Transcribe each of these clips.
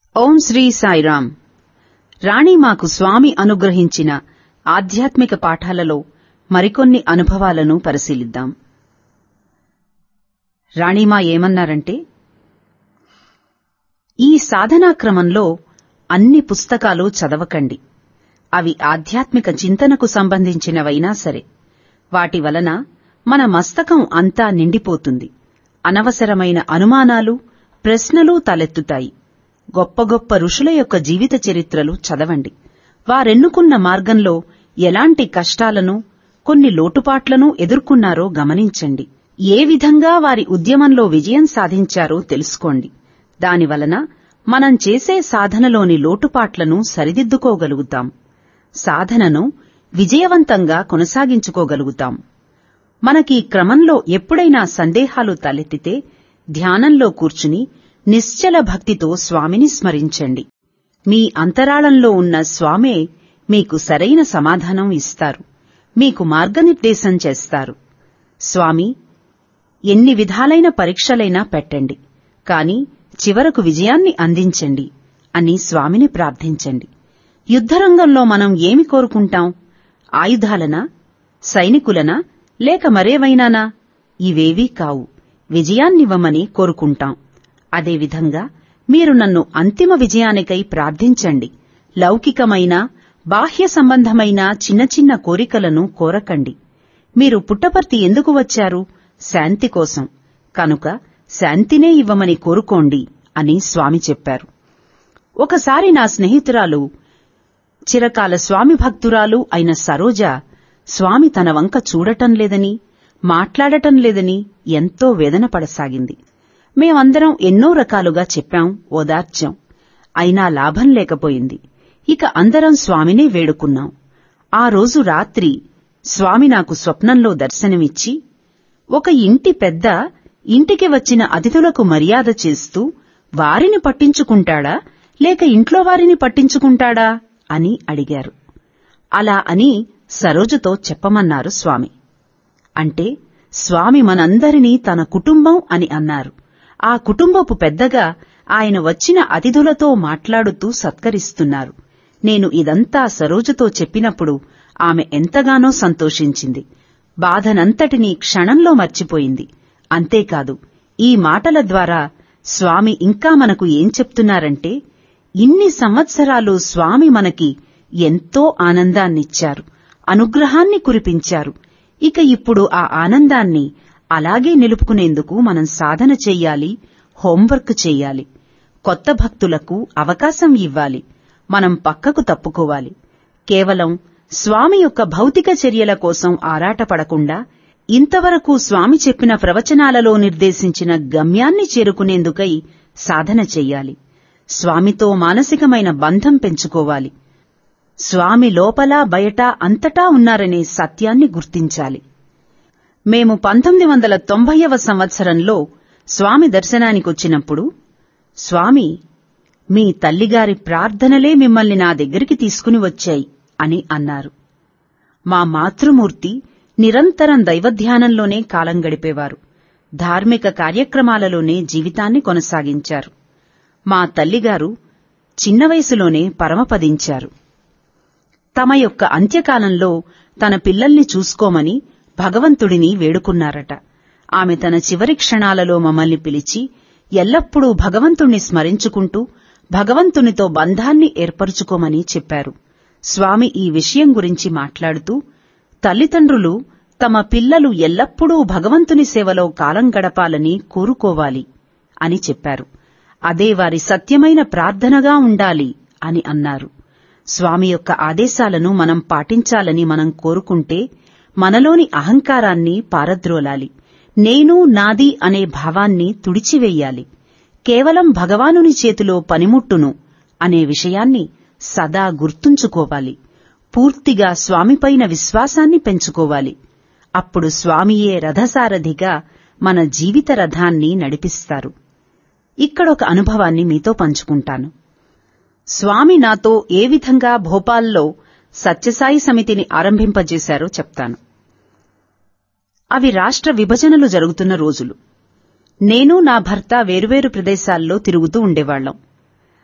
ఓం శ్రీ సాయిరాం రాణి మాకు స్వామి అనుగ్రహించిన ఆధ్యాత్మిక పాఠాలలో మరికొన్ని అనుభవాలను పరిశీలిద్దాం రాణిమా ఏమన్నారంటే ఈ సాధనా క్రమంలో అన్ని పుస్తకాలు చదవకండి అవి ఆధ్యాత్మిక చింతనకు సంబంధించినవైనా సరే వాటి వలన మన మస్తకం అంతా నిండిపోతుంది అనవసరమైన అనుమానాలు ప్రశ్నలు తలెత్తుతాయి గొప్ప గొప్ప ఋషుల యొక్క జీవిత చరిత్రలు చదవండి వారెన్నుకున్న మార్గంలో ఎలాంటి కష్టాలను కొన్ని లోటుపాట్లను ఎదుర్కొన్నారో గమనించండి ఏ విధంగా వారి ఉద్యమంలో విజయం సాధించారో తెలుసుకోండి దానివలన మనం చేసే సాధనలోని లోటుపాట్లను సరిదిద్దుకోగలుగుతాం సాధనను విజయవంతంగా కొనసాగించుకోగలుగుతాం మనకీ క్రమంలో ఎప్పుడైనా సందేహాలు తలెత్తితే ధ్యానంలో కూర్చుని నిశ్చల భక్తితో స్వామిని స్మరించండి మీ అంతరాళంలో ఉన్న స్వామే మీకు సరైన సమాధానం ఇస్తారు మీకు మార్గనిర్దేశం చేస్తారు స్వామి ఎన్ని విధాలైన పరీక్షలైనా పెట్టండి కాని చివరకు విజయాన్ని అందించండి అని స్వామిని ప్రార్థించండి యుద్ధరంగంలో మనం ఏమి కోరుకుంటాం ఆయుధాలనా సైనికులనా లేక మరేవైనానా ఇవేవీ కావు విజయాన్నివ్వమని కోరుకుంటాం అదేవిధంగా మీరు నన్ను అంతిమ విజయానికై ప్రార్థించండి లౌకికమైన బాహ్య సంబంధమైన చిన్న చిన్న కోరికలను కోరకండి మీరు పుట్టపర్తి ఎందుకు వచ్చారు శాంతి కోసం కనుక శాంతినే ఇవ్వమని కోరుకోండి అని స్వామి చెప్పారు ఒకసారి నా స్నేహితురాలు చిరకాల స్వామి భక్తురాలు అయిన సరోజ స్వామి తన వంక చూడటం లేదని మాట్లాడటం లేదని ఎంతో వేదన పడసాగింది మేమందరం ఎన్నో రకాలుగా చెప్పాం ఓదార్చాం అయినా లాభం లేకపోయింది ఇక అందరం స్వామినే వేడుకున్నాం ఆ రోజు రాత్రి స్వామి నాకు స్వప్నంలో దర్శనమిచ్చి ఒక ఇంటి పెద్ద ఇంటికి వచ్చిన అతిథులకు మర్యాద చేస్తూ వారిని పట్టించుకుంటాడా లేక ఇంట్లో వారిని పట్టించుకుంటాడా అని అడిగారు అలా అని సరోజతో చెప్పమన్నారు స్వామి అంటే స్వామి మనందరినీ తన కుటుంబం అని అన్నారు ఆ కుటుంబపు పెద్దగా ఆయన వచ్చిన అతిథులతో మాట్లాడుతూ సత్కరిస్తున్నారు నేను ఇదంతా సరోజతో చెప్పినప్పుడు ఆమె ఎంతగానో సంతోషించింది బాధనంతటినీ క్షణంలో మర్చిపోయింది అంతేకాదు ఈ మాటల ద్వారా స్వామి ఇంకా మనకు ఏం చెప్తున్నారంటే ఇన్ని సంవత్సరాలు స్వామి మనకి ఎంతో ఆనందాన్నిచ్చారు అనుగ్రహాన్ని కురిపించారు ఇక ఇప్పుడు ఆ ఆనందాన్ని అలాగే నిలుపుకునేందుకు మనం సాధన చెయ్యాలి హోంవర్క్ చెయ్యాలి కొత్త భక్తులకు అవకాశం ఇవ్వాలి మనం పక్కకు తప్పుకోవాలి కేవలం స్వామి యొక్క భౌతిక చర్యల కోసం ఆరాటపడకుండా ఇంతవరకు స్వామి చెప్పిన ప్రవచనాలలో నిర్దేశించిన గమ్యాన్ని చేరుకునేందుకై సాధన చెయ్యాలి స్వామితో మానసికమైన బంధం పెంచుకోవాలి స్వామి లోపల బయట అంతటా ఉన్నారనే సత్యాన్ని గుర్తించాలి మేము పంతొమ్మిది వందల తొంభైవ సంవత్సరంలో స్వామి దర్శనానికొచ్చినప్పుడు స్వామి మీ తల్లిగారి ప్రార్థనలే మిమ్మల్ని నా దగ్గరికి తీసుకుని వచ్చాయి అని అన్నారు మా మాతృమూర్తి నిరంతరం దైవధ్యానంలోనే కాలం గడిపేవారు ధార్మిక కార్యక్రమాలలోనే జీవితాన్ని కొనసాగించారు మా తల్లిగారు చిన్న వయసులోనే పరమపదించారు తమ యొక్క అంత్యకాలంలో తన పిల్లల్ని చూసుకోమని భగవంతుడిని వేడుకున్నారట ఆమె తన చివరి క్షణాలలో మమ్మల్ని పిలిచి ఎల్లప్పుడూ భగవంతుణ్ణి స్మరించుకుంటూ భగవంతునితో బంధాన్ని ఏర్పరుచుకోమని చెప్పారు స్వామి ఈ విషయం గురించి మాట్లాడుతూ తల్లిదండ్రులు తమ పిల్లలు ఎల్లప్పుడూ భగవంతుని సేవలో కాలం గడపాలని కోరుకోవాలి అని చెప్పారు అదే వారి సత్యమైన ప్రార్థనగా ఉండాలి అని అన్నారు స్వామి యొక్క ఆదేశాలను మనం పాటించాలని మనం కోరుకుంటే మనలోని అహంకారాన్ని పారద్రోలాలి నేను నాది అనే భావాన్ని తుడిచివేయాలి కేవలం భగవానుని చేతిలో పనిముట్టును అనే విషయాన్ని సదా గుర్తుంచుకోవాలి పూర్తిగా స్వామిపైన విశ్వాసాన్ని పెంచుకోవాలి అప్పుడు స్వామియే రథసారథిగా మన జీవిత రథాన్ని నడిపిస్తారు ఇక్కడొక అనుభవాన్ని మీతో పంచుకుంటాను స్వామి నాతో ఏ విధంగా భోపాల్లో సత్యసాయి సమితిని ఆరంభింపజేశారో చెప్తాను అవి రాష్ట్ర విభజనలు జరుగుతున్న రోజులు నేను నా భర్త వేరువేరు ప్రదేశాల్లో తిరుగుతూ ఉండేవాళ్లం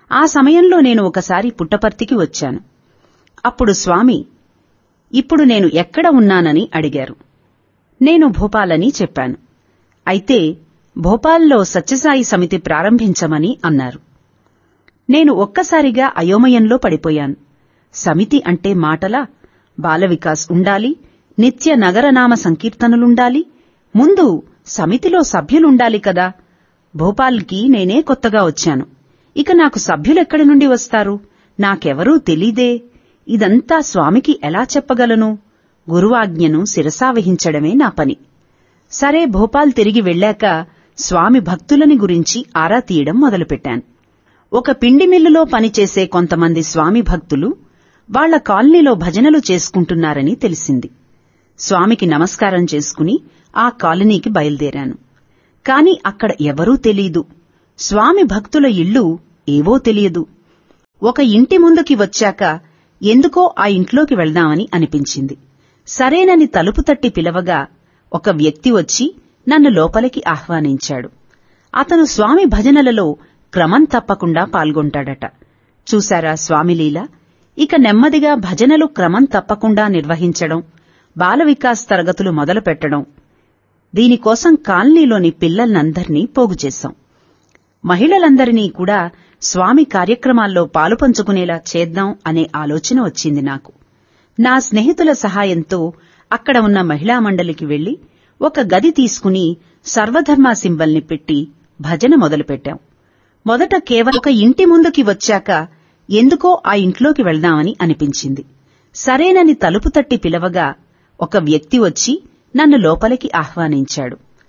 ఆ సమయంలో నేను ఒకసారి పుట్టపర్తికి వచ్చాను అప్పుడు స్వామి ఇప్పుడు నేను ఎక్కడ ఉన్నానని అడిగారు నేను భోపాలని చెప్పాను అయితే భోపాల్లో సత్యసాయి సమితి ప్రారంభించమని అన్నారు నేను ఒక్కసారిగా అయోమయంలో పడిపోయాను సమితి అంటే మాటలా బాలవికాస్ ఉండాలి నిత్య నగరనామ సంకీర్తనలుండాలి ముందు సమితిలో సభ్యులుండాలి కదా భోపాల్కి నేనే కొత్తగా వచ్చాను ఇక నాకు సభ్యులెక్కడి నుండి వస్తారు నాకెవరూ తెలీదే ఇదంతా స్వామికి ఎలా చెప్పగలను గురువాజ్ఞను శిరసావహించడమే నా పని సరే భోపాల్ తిరిగి వెళ్ళాక స్వామి భక్తులని గురించి ఆరా తీయడం మొదలుపెట్టాను ఒక పిండి మిల్లులో పనిచేసే కొంతమంది స్వామి భక్తులు వాళ్ల కాలనీలో భజనలు చేసుకుంటున్నారని తెలిసింది స్వామికి నమస్కారం చేసుకుని ఆ కాలనీకి బయలుదేరాను కాని అక్కడ ఎవరూ తెలీదు స్వామి భక్తుల ఇళ్ళు ఏవో తెలియదు ఒక ఇంటి ముందుకి వచ్చాక ఎందుకో ఆ ఇంట్లోకి వెళ్దామని అనిపించింది సరేనని తలుపు తట్టి పిలవగా ఒక వ్యక్తి వచ్చి నన్ను లోపలికి ఆహ్వానించాడు అతను స్వామి భజనలలో క్రమం తప్పకుండా పాల్గొంటాడట చూశారా స్వామిలీల ఇక నెమ్మదిగా భజనలు క్రమం తప్పకుండా నిర్వహించడం బాల వికాస్ తరగతులు మొదలుపెట్టడం దీనికోసం కాలనీలోని పిల్లల్నందర్నీ పోగు చేశాం మహిళలందరినీ కూడా స్వామి కార్యక్రమాల్లో పాలుపంచుకునేలా చేద్దాం అనే ఆలోచన వచ్చింది నాకు నా స్నేహితుల సహాయంతో అక్కడ ఉన్న మహిళా మండలికి వెళ్లి ఒక గది తీసుకుని సర్వధర్మ సింబల్ని పెట్టి భజన మొదలుపెట్టాం మొదట కేవలం ఒక ఇంటి ముందుకి వచ్చాక ఎందుకో ఆ ఇంట్లోకి వెళ్దామని అనిపించింది సరేనని తలుపు తట్టి పిలవగా ఒక వ్యక్తి వచ్చి నన్ను లోపలికి ఆహ్వానించాడు